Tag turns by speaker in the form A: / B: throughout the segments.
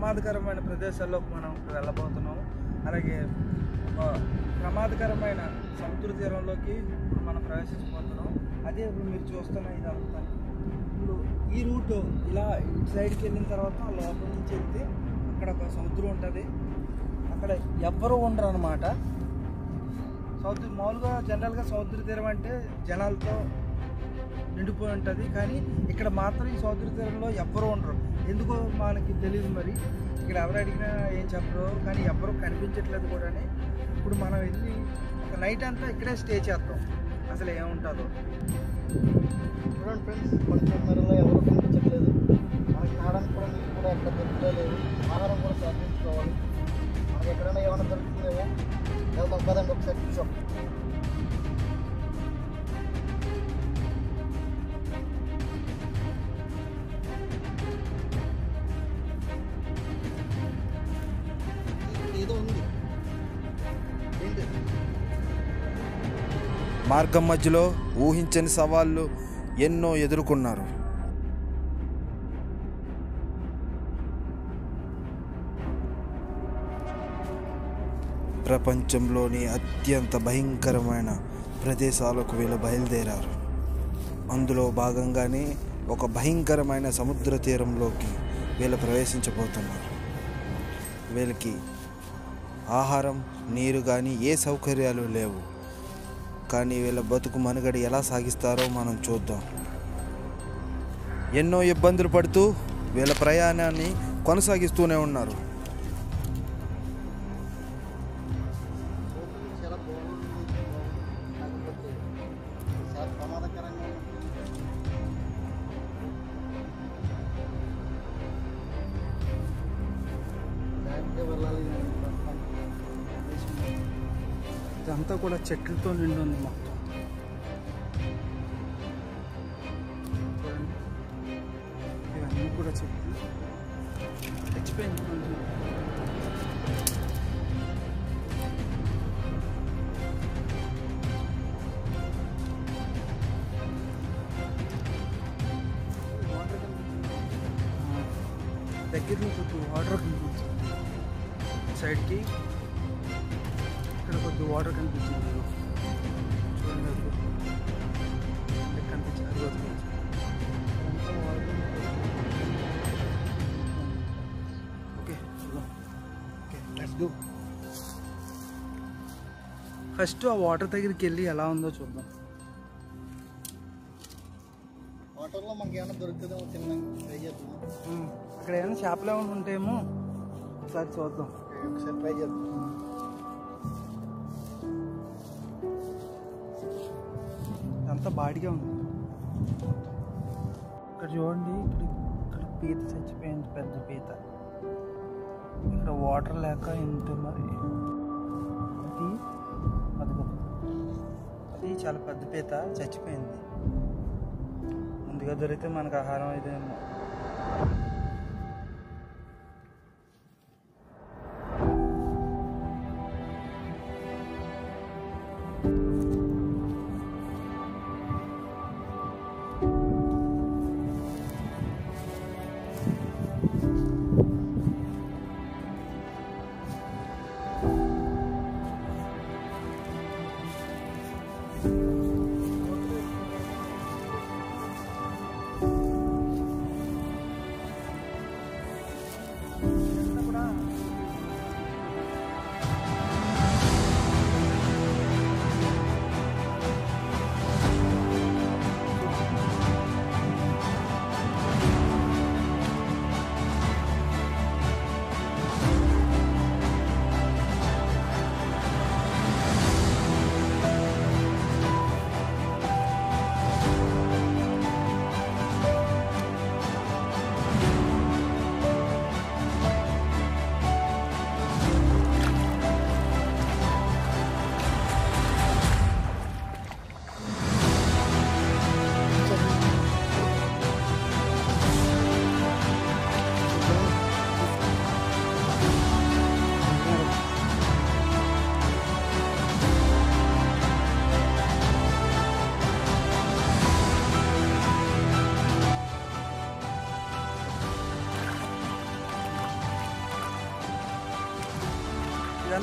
A: ప్రమాదకరమైన ప్రదేశాల్లోకి మనం ఇప్పుడు వెళ్ళబోతున్నాము అలాగే ఒక ప్రమాదకరమైన సముద్ర తీరంలోకి ఇప్పుడు మనం ప్రవేశించబోతున్నాం అదే ఇప్పుడు మీరు చూస్తున్న ఇదంతా ఇప్పుడు ఈ రూట్ ఇలా ఇటు సైడ్కి వెళ్ళిన తర్వాత లోపల నుంచి వెళ్తే అక్కడ ఒక సముద్రం ఉంటుంది అక్కడ ఎవ్వరూ ఉండరు అనమాట సముద్ర మామూలుగా జనరల్గా సముద్ర తీరం అంటే జనాలతో నిండిపోయి ఉంటుంది కానీ ఇక్కడ మాత్రం ఈ సముద్ర తీరంలో ఎవ్వరూ ఉండరు ఎందుకో మనకి తెలియదు మరి ఇక్కడ ఎవరు అడిగినా ఏం చెప్పరు కానీ ఎవ్వరూ కనిపించట్లేదు కూడా ఇప్పుడు మనం వెళ్ళి ఒక నైట్ అంతా ఇక్కడే స్టే చేద్దాం అసలు ఏముంటుందో
B: చూడండి ఫ్రెండ్స్ పడుతున్నరలో ఎవరు కనిపించట్లేదు మనకి తాగడానికి కూడా నీళ్ళు కూడా ఎక్కడ దొరుకుతలేదు ఆహారం కూడా సేకరించుకోవాలి మనకి ఎక్కడైనా ఏమైనా దొరుకుతుందేమో వెళ్దాం పదండి ఒకసారి చూసాం ఏదో ఉంది ఏంటి
C: మార్గం మధ్యలో ఊహించని సవాళ్ళు ఎన్నో ఎదుర్కొన్నారు ప్రపంచంలోని అత్యంత భయంకరమైన ప్రదేశాలకు వీళ్ళు బయలుదేరారు అందులో భాగంగానే ఒక భయంకరమైన సముద్ర తీరంలోకి వీళ్ళు ప్రవేశించబోతున్నారు వీళ్ళకి ఆహారం నీరు కానీ ఏ సౌకర్యాలు లేవు కానీ వీళ్ళ బతుకు మనుగడ ఎలా సాగిస్తారో మనం చూద్దాం ఎన్నో ఇబ్బందులు పడుతూ వీళ్ళ ప్రయాణాన్ని కొనసాగిస్తూనే ఉన్నారు
B: చాలా బాగుంది కాకపోతే చాలా ప్రమాదకరంగా ఉంది జాగ్రత్తగా వెళ్ళాలి ప్రస్తుతానికి.
A: ఇదంతా కూడా చెట్లతో నిండి ఉంది మొత్తం చూడండి. ఇవన్నీ కూడా చెట్లు చచ్చిపోయింది కొంచెం. వాటర్ కనిపిస్తుంది. ఆ, దగ్గరలో కొద్ది వాటర్ కనిపిస్తుంది సైడ్కి ఇక్కడ కొద్ది వాటర్ కనిపించింది ఇదిగో. చూడండి అది ఇక్కడ కనిపించింది అది వదిలేదు okay okay let's do first ఆ వాటర్ దగ్గరికి వెళ్ళి ఎలా ఉందో చూద్దాం
B: వాటర్లో మనకి ఏమైనా దొరుకుతుందేమో తినడానికి ట్రై చేద్దాం
A: ఉమ్, అక్కడ ఏమైనా చేపలు ఏమైనా ఉంటాయేమో ఒకసారి చూద్దాం
B: ఒకసారి ట్రై చేద్దాం
A: అంతా బాడిగా ఉంది ఇక్కడ చూడండి ఇక్కడ ఇక్కడ పీత చచ్చిపోయింది పెద్ద పీత ఇక్కడ వాటర్ లేక ఇంత మరి అది అదిగో అది చాలా పెద్ద పీత చచ్చిపోయింది ముందుగా దొరికితే మనకు ఆహారం ఇదేమో ఇదంతా కూడా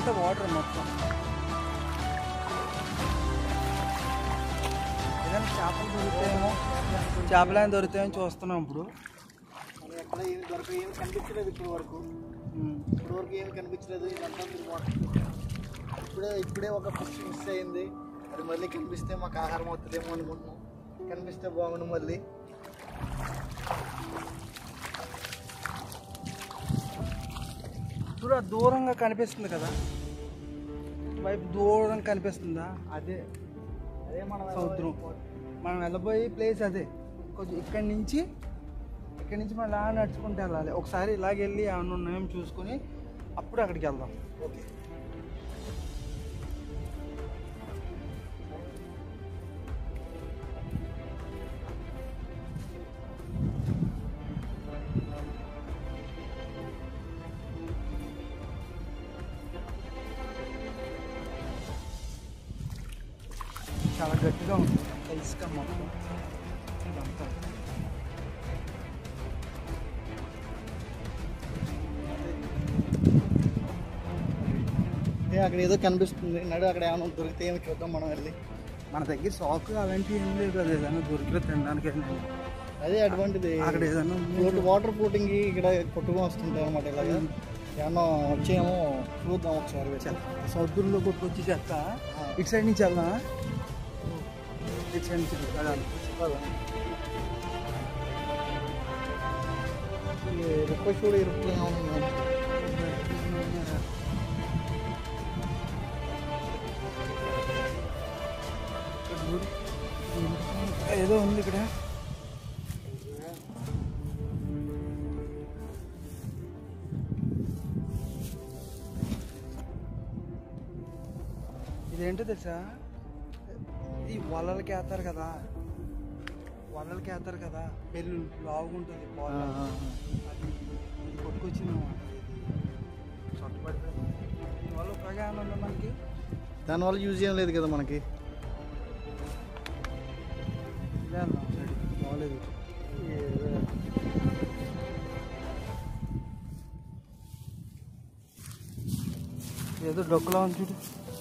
A: ఇదంతా వాటర్ మొత్తం ఏదైనా చేపలు దొరుకుతాయేమో చేపలు ఏమైనా దొరుకుతాయని చూస్తున్నాం ఇప్పుడు
B: మనకి ఎక్కడ ఏమి దొరక ఏమి కనిపించలేదు ఇప్పటి వరకు
A: ఉమ్.
B: ఇప్పటి వరకు ఏమి కనిపించలేదు ఇదంతా మీరు వాటర్ ఇప్పుడే ఇప్పుడే ఒక ఫిష్ మిస్ అయింది అది మళ్ళీ కనిపిస్తే మాకు ఆహారం అవుతుందేమో అనుకుంటున్నాం కనిపిస్తే బాగుండు మళ్ళీ
A: చూడ దూరంగా కనిపిస్తుంది కదా వైపు దూరం కనిపిస్తుందా అదే
B: అదే మనం
A: సముద్రం మనం వెళ్ళబోయే ప్లేస్ అదే కొంచెం ఇక్కడి నుంచి ఇక్కడి నుంచి మనం ఇలా నడుచుకుంటూ వెళ్ళాలి ఒకసారి ఇలాగ వెళ్ళి ఏమన్నా ఉన్నాయేమో చూసుకొని అప్పుడు అక్కడికి వెళ్దాం
B: ఓకే
A: చాలా గట్టిగా ఉంది ఇసుక మొత్తం ఇదంతా.
B: ఏ, అక్కడ ఏదో కనిపిస్తుంది నడు అక్కడ ఏమైనా దొరికితే ఏమి చూద్దాం మనం వెళ్ళి
A: మన దగ్గర సాకు అలాంటివి ఏం లేవు కదా ఏదైనా దొరికితే తినడానికి
B: అదే అటువంటిది
A: అక్కడ ఏదైనా ఉంది.
B: ఫ్లోట్ వాటర్ ఫ్లోటింగ్ ఇక్కడ కొట్టుకొని వస్తుంటాయి అనమాట ఇలాగా ఏమన్నా వచ్చేమో చూద్దాం ఒకసారి వెళ్ళి.
A: సముద్రంలో కొట్టుకొచ్చి చెత్త ఇటు సైడ్ నుంచి వెళ్దాం ఇటు సైడ్ నుంచి వెళ్ళాలి
B: ఈ రిక్వెస్ట్ కూడా ఇరుక్కునే ఉంది
A: ఏదో ఉంది ఇక్కడ ఇదేంటో తెలుసా ఈ వలలకి వేస్తారు కదా వలలకి వేస్తారు కదా పెళ్ళి లావుగుంటుంది బాల్ అది ఇది కొట్టుకొచ్చింది అన్నమాట ఇది చొట్టపడిపోయింది దీనివల్ల ఉపయోగం ఏమైనా ఉందా మనకి
B: దానివల్ల యూజ్ ఏం లేదు కదా మనకి
A: ఇదే అన్నా సైడ్ బాగాలేదు ఏదో డొక్కులా ఉంది చూడు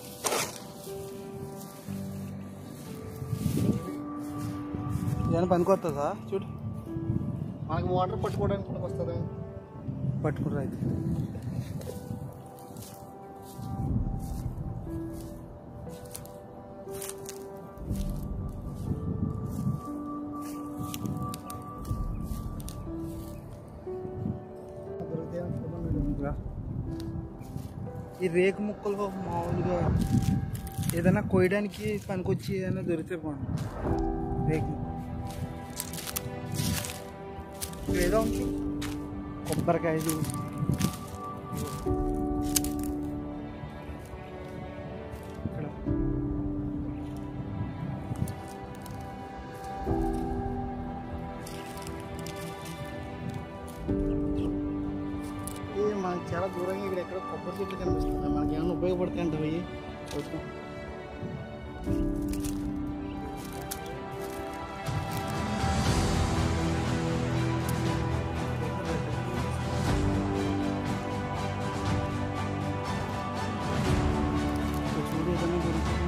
A: ఏమైనా పనికొస్తుందా చూడు
B: మనకి వాటర్ పట్టుకోవడానికి మనకు వస్తుంది
A: పట్టుకుర్రా అయితే
B: దొరికితే ఏమో చూద్దాం
A: రా. ఈ రేకు ముక్కలు మామూలుగా ఏదైనా కోయడానికి పనికొచ్చి ఏదైనా దొరికితే బాగుంది రేకు ముక్క. ఇక్కడ ఏదో ఉంది కొబ్బరికాయలు ఇక్కడ
B: ఇది మనకి చాలా దూరంగా ఇక్కడ ఎక్కడ కొబ్బరి చెట్లు కనిపిస్తుంది మనకి ఏమైనా ఉపయోగపడతాయి అంటే అవి చూద్దాం
A: ఇక్కడ చూడు ఏదైనా దొరుకుతుంది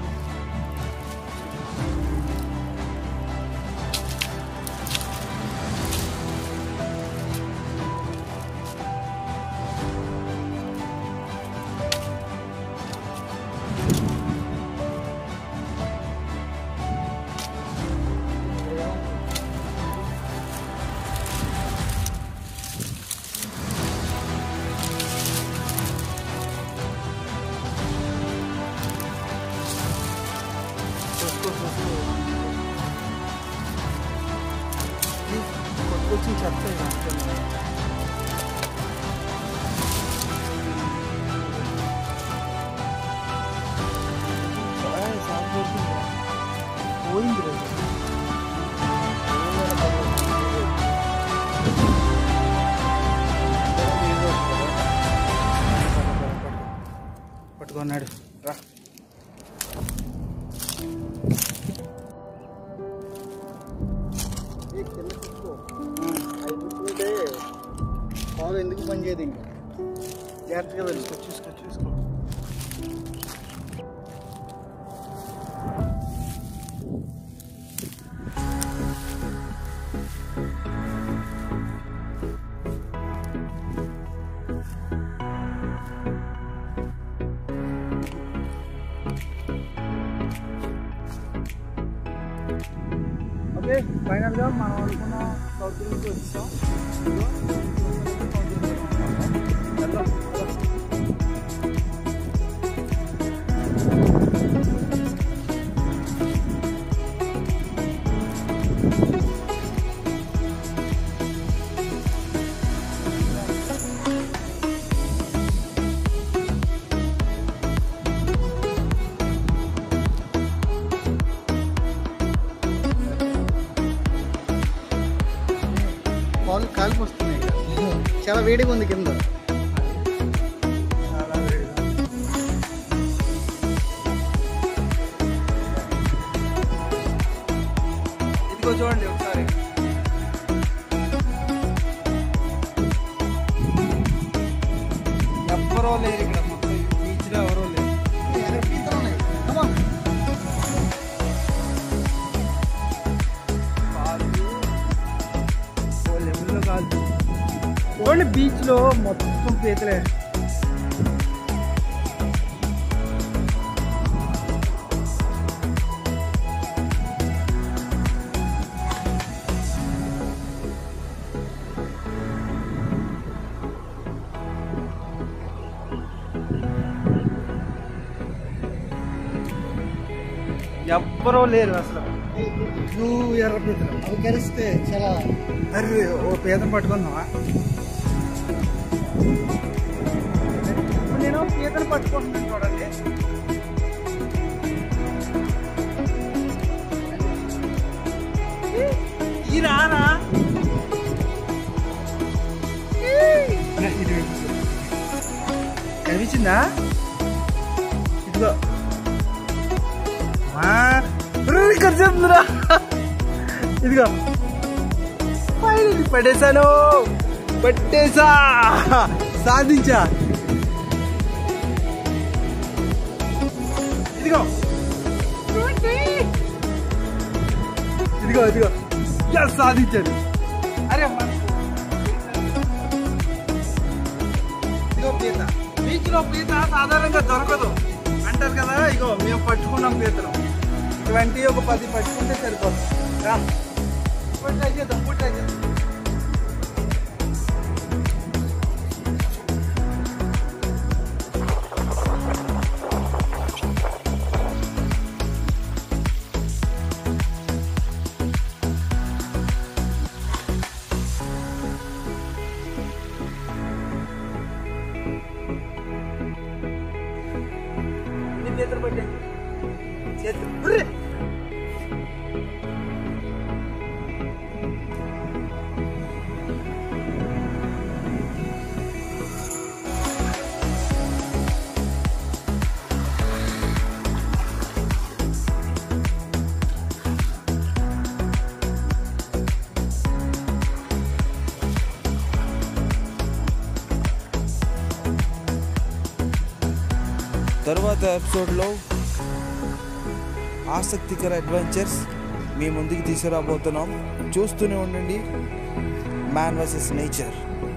A: చూసుకో చూసుకో కొట్టుకొచ్చి చెత్త ఇది అంతే. ఏయ్, చాలా దొరికింది. పోయింది రే. పట్టుకున్నాడు రా
B: ఈ కింద చూసుకో అవి చూసుకుంటే పాలు ఎందుకు పనిచేయదు ఇంకా జాగ్రత్తగా వెళ్ళి
A: చూసుకో చూసుకో చూసుకో ఓకే ఫైనల్గా మనం అనుకున్న సౌత్ నుంచి వచ్చాం ఇదిగో, సౌత్ నుంచి ఉన్నాం. వెళ్దాం, వెళ్దాం.
B: పాలు కాలికి వస్తున్నాయి చాలా వేడిగా ఉంది కింద
A: చాలా వేడిగా. ఇదిగో చూడండి ఒకసారి ఎవ్వరో లేరు ఇక్కడ మొత్తం బీచ్ లో ఎవరో లేరు
B: ఎక్కడ పీతలు ఉన్నాయి Come on.
A: కాలు ఓ లెవెల్లో కాలు చూడండి బీచ్ లో మొత్తం పీతలే ఎవ్వరో లేరు అసలు నువ్వు ఎర్ర పీతలు
B: అవి కలిస్తే చాలా
A: అరే ఓ పీతను పట్టుకున్నావా ఇప్పుడు నేను పీతను పట్టుకుంటున్నాను చూడండి ఈ రానా ఇది కనిపించిందా ఇదిగో మా ఇక్కడ చెప్తురా ఇదిగో ఫైనల్ పట్టేశాను పట్టేసా సాధించా ఇదిగో ఇదిగో ఇదిగో ఎస్ సాధించాను అరే అమ్మా. ఇదిగో పీత బీచ్ లో పీత సాధారణంగా దొరకదు అంటారు కదా ఇగో మేము పట్టుకున్నాం పీతను ట్వంటీ ఒక పది పట్టుకుంటే సరిపోతుంది రా. ఇప్పుడు ట్రై చేద్దాం ఇప్పుడు ట్రై చేద్దాం ఎన్ని పీతలు పట్టాయి చేతులు ఉర్రే.
C: తరువాత ఎపిసోడ్లో ఆసక్తికర అడ్వెంచర్స్ మీ ముందుకు తీసుకురాబోతున్నాం చూస్తూనే ఉండండి మ్యాన్ వర్సెస్ నేచర్